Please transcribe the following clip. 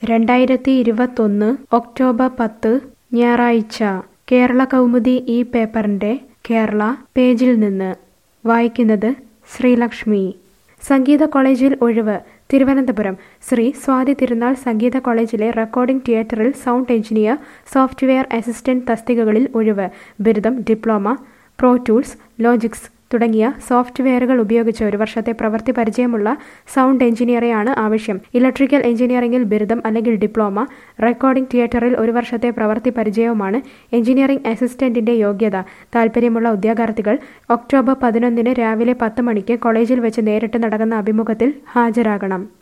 രണ്ടായിരത്തി ഇരുപത്തൊന്ന് ഒക്ടോബർ പത്ത് ഞായറാഴ്ച കേരള കൗമുദി ഈ പേപ്പറിൻ്റെ കേരള പേജിൽ നിന്ന് വായിക്കുന്നത് ശ്രീലക്ഷ്മി സംഗീത കോളേജിൽ ഒഴിവ് തിരുവനന്തപുരം ശ്രീ സ്വാതി തിരുനാൾ സംഗീത കോളേജിലെ റെക്കോർഡിംഗ് തിയേറ്ററിൽ സൗണ്ട് എഞ്ചിനീയർ സോഫ്റ്റ്വെയർ അസിസ്റ്റന്റ് തസ്തികകളിൽ ഒഴിവ് ബിരുദം ഡിപ്ലോമ പ്രോ ടൂൾസ് ലോജിക്സ് തുടങ്ങിയ സോഫ്റ്റ്വെയറുകൾ ഉപയോഗിച്ച് ഒരു വർഷത്തെ പ്രവൃത്തി പരിചയമുള്ള സൗണ്ട് എഞ്ചിനീയറെയാണ് ആവശ്യം ഇലക്ട്രിക്കൽ എഞ്ചിനീയറിംഗിൽ ബിരുദം അല്ലെങ്കിൽ ഡിപ്ലോമ റെക്കോർഡിംഗ് തിയേറ്ററിൽ ഒരു വർഷത്തെ പ്രവൃത്തി പരിചയവുമാണ് എഞ്ചിനീയറിംഗ് അസിസ്റ്റന്റിന്റെ യോഗ്യത താൽപ്പര്യമുള്ള ഉദ്യോഗാർത്ഥികൾ ഒക്ടോബർ പതിനൊന്നിന് രാവിലെ പത്ത് മണിക്ക് കോളേജിൽ വെച്ച് നേരിട്ട് നടക്കുന്ന അഭിമുഖത്തിൽ ഹാജരാകണം